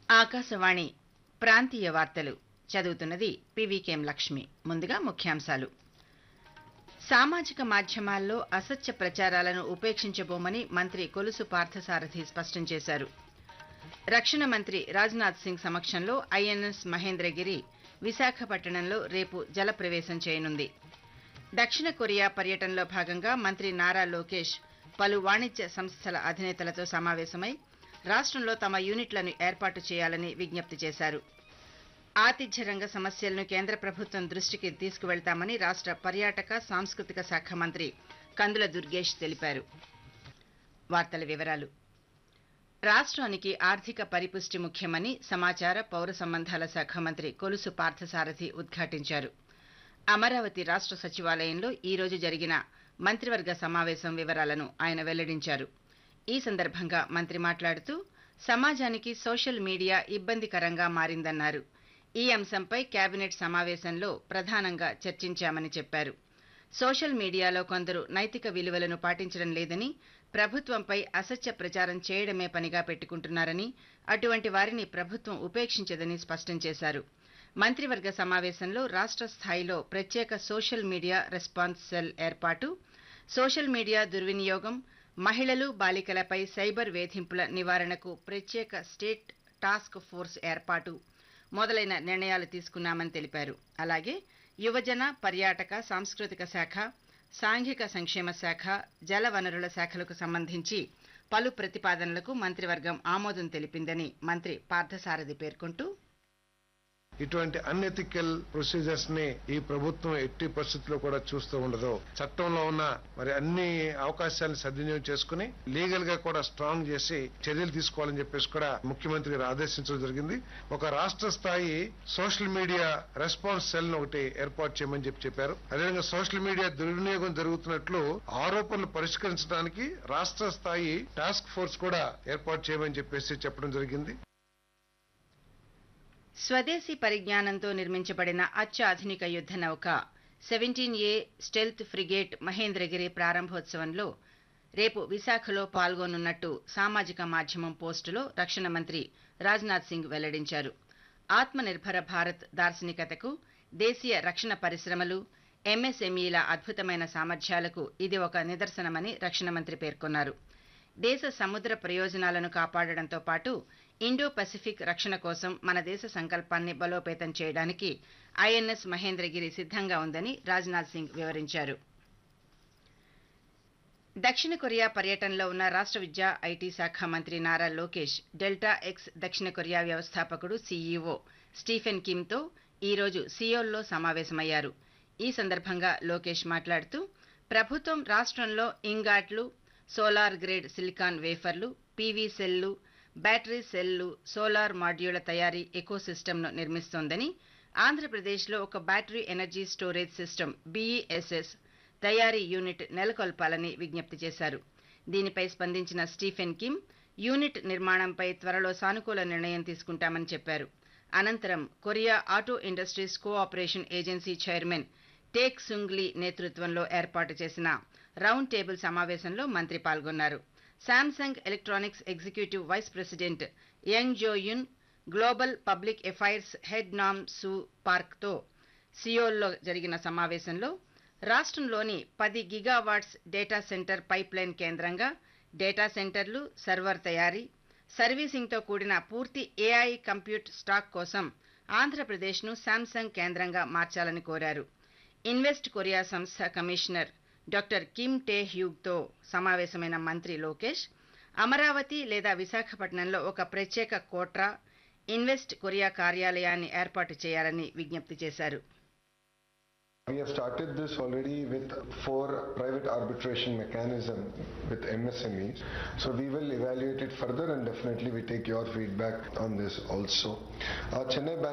ఆకాశవాణి ప్రాంతీయ వార్తలు చదువుతున్నది పివికేం లక్ష్మి ముందుగా ముఖ్యాంశాలు సామాజిక మాధ్యమాల్లో అసత్య ప్రచారాలను ఉపేక్షించబోమని మంత్రి కొలుసు పార్థసారథి స్పష్టం చేశారు రక్షణ మంత్రి రాజ్నాథ్ సింగ్ సమక్షంలో ఐఎన్ఎస్ మహేంద్రగిరి విశాఖపట్టణంలో రేపు జలప్రవేశం చేయనుంది దక్షిణ కొరియా పర్యటనలో భాగంగా మంత్రి నారా లోకేష్ పలు వాణిజ్య సంస్థల అధినేతలతో సమావేశమై రాష్ట్రంలో తమ యూనిట్లను ఏర్పాటు చేయాలని విజ్ఞప్తి చేశారు ఆతిథ్య రంగ సమస్యలను కేంద్ర ప్రభుత్వం దృష్టికి తీసుకువెళ్తామని రాష్ట్ర పర్యాటక సాంస్కృతిక శాఖ మంత్రి కందుల దుర్గేష్ తెలిపారు వార్తల వివరాలు రాష్ట్రానికి ఆర్థిక పరిపుష్టి ముఖ్యమని సమాచార పౌర సంబంధాల శాఖ మంత్రి కొలుసు పార్థసారథి ఉద్ఘాటించారు అమరావతి రాష్ట్ర సచివాలయంలో ఈ రోజు జరిగిన మంత్రివర్గ సమావేశం వివరాలను ఆయన వెల్లడించారు ఈ సందర్భంగా మంత్రి మాట్లాడుతూ సమాజానికి సోషల్ మీడియా ఇబ్బందికరంగా మారిందన్నారు ఈ అంశంపై కేబినెట్ సమావేశంలో ప్రధానంగా చర్చించామని చెప్పారు సోషల్ మీడియాలో కొందరు నైతిక విలువలను పాటించడం లేదని ప్రభుత్వంపై అసత్య ప్రచారం చేయడమే పనిగా పెట్టుకుంటున్నారని అటువంటి వారిని ప్రభుత్వం ఉపేక్షించదని స్పష్టం చేశారు మంత్రివర్గ సమావేశంలో రాష్ట్ర స్థాయిలో ప్రత్యేక సోషల్ మీడియా రెస్పాన్స్ సెల్ ఏర్పాటు సోషల్ మీడియా దుర్వినియోగం మహిళలు బాలికలపై సైబర్ వేధింపుల నివారణకు ప్రత్యేక స్టేట్ టాస్క్ ఫోర్స్ ఏర్పాటు మొదలైన నిర్ణయాలు తీసుకున్నామని తెలిపారు అలాగే యువజన పర్యాటక సాంస్కృతిక శాఖ సాంఘిక సంక్షేమ శాఖ జల వనరుల శాఖలకు సంబంధించి పలు ప్రతిపాదనలకు మంత్రివర్గం ఆమోదం తెలిపిందని మంత్రి పార్థసారథి పేర్కొంటూ ఇటువంటి అన్ఎథికల్ ప్రొసీజర్స్ ని ఈ ప్రభుత్వం ఎట్టి పరిస్థితుల్లో కూడా చూస్తూ ఉండదు చట్టంలో ఉన్న మరి అన్ని అవకాశాలను సద్వినియోగం చేసుకుని లీగల్ గా కూడా స్ట్రాంగ్ చేసి చర్యలు తీసుకోవాలని చెప్పేసి కూడా ముఖ్యమంత్రి గారు ఆదేశించడం జరిగింది ఒక రాష్ట్ర స్థాయి సోషల్ మీడియా రెస్పాన్స్ సెల్ ఒకటి ఏర్పాటు చేయమని చెప్పి చెప్పారు అదేవిధంగా సోషల్ మీడియా దుర్వినియోగం జరుగుతున్నట్లు ఆరోపణలు పరిష్కరించడానికి రాష్ట్ర స్థాయి టాస్క్ ఫోర్స్ కూడా ఏర్పాటు చేయమని చెప్పేసి చెప్పడం జరిగింది స్వదేశీ పరిజ్ఞానంతో నిర్మించబడిన అత్యాధునిక యుద్ధ నౌక seventeen A stealth frigate Mahendragiri ప్రారంభోత్సవంలో రేపు విశాఖలో పాల్గొనున్నట్టు సామాజిక మాధ్యమం పోస్టులో రక్షణ మంత్రి రాజ్నాథ్ సింగ్ వెల్లడించారు ఆత్మనిర్భర భారత్ దార్శనికతకు దేశీయ రక్షణ పరిశ్రమలు ఎంఎస్ఎంఈల అద్భుతమైన సామర్థ్యాలకు ఇది ఒక నిదర్శనమని రక్షణ మంత్రి పేర్కొన్నారు దేశ సముద్ర ప్రయోజనాలను కాపాడడంతో పాటు ఇండో పసిఫిక్ రక్షణ కోసం మన దేశ సంకల్పాన్ని బలోపేతం చేయడానికి ఐఎన్ఎస్ మహేంద్రగిరి సిద్ధంగా ఉందని రాజ్నాథ్ సింగ్ వివరించారు దక్షిణ కొరియా పర్యటనలో ఉన్న రాష్ట్ర విద్యా ఐటీ శాఖ మంత్రి నారా లోకేష్ డెల్టా ఎక్స్ దక్షిణ కొరియా వ్యవస్థాపకుడు సీఈఓ స్టీఫెన్ కిమ్తో ఈరోజు సియోల్లో సమావేశమయ్యారు ఈ సందర్భంగా లోకేష్ మాట్లాడుతూ ప్రభుత్వం రాష్ట్రంలో ఇంగాట్లు సోలార్ గ్రేడ్ సిలికాన్ వేఫర్లు పీవీ సెల్లు బ్యాటరీ సెల్లు సోలార్ మాడ్యూళ్ల తయారీ ఎకోసిస్టమ్ను నిర్మిస్తోందని ఆంధ్రప్రదేశ్లో ఒక battery energy storage system BESS తయారీ యూనిట్ నెలకొల్పాలని విజ్ఞప్తి చేశారు దీనిపై స్పందించిన స్టీఫెన్ కిమ్ యూనిట్ నిర్మాణంపై త్వరలో సానుకూల నిర్ణయం తీసుకుంటామని చెప్పారు అనంతరం Korea auto industries cooperation agency chairman Tak Sungli నేతృత్వంలో ఏర్పాటు చేసిన రౌండ్ టేబుల్ సమావేశంలో మంత్రి పాల్గొన్నారు Samsung electronics executive vice president Young Joeun global public affairs head Nam Su పార్క్తో సియోల్లో జరిగిన సమావేశంలో రాష్ట్రంలోని పది గిగావాట్స్ డేటా సెంటర్ పైప్లైన్ కేంద్రంగా డేటా సెంటర్లు సర్వర్ తయారీ సర్వీసింగ్తో కూడిన పూర్తి ఏఐ కంప్యూట్ స్టాక్ కోసం ఆంధ్రప్రదేశ్ను శాంసంగ్ కేంద్రంగా మార్చాలని కోరారు ఇన్వెస్ట్ కొరియా సంస్థ కమిషనర్ డాక్టర్ కిమ్ టే హ్యూగ్తో సమావేశమైన మంత్రి లోకేష్ అమరావతి లేదా విశాఖపట్నంలో ఒక ప్రత్యేక కోట్రా ఇన్వెస్ట్ కొరియా కార్యాలయాన్ని ఏర్పాటు చేయాలని విజ్ఞప్తి చేశారు We have started this already with four private arbitration mechanism with MSMEs. So we will evaluate it further and definitely we take your feedback on this also. Our Chennai Bank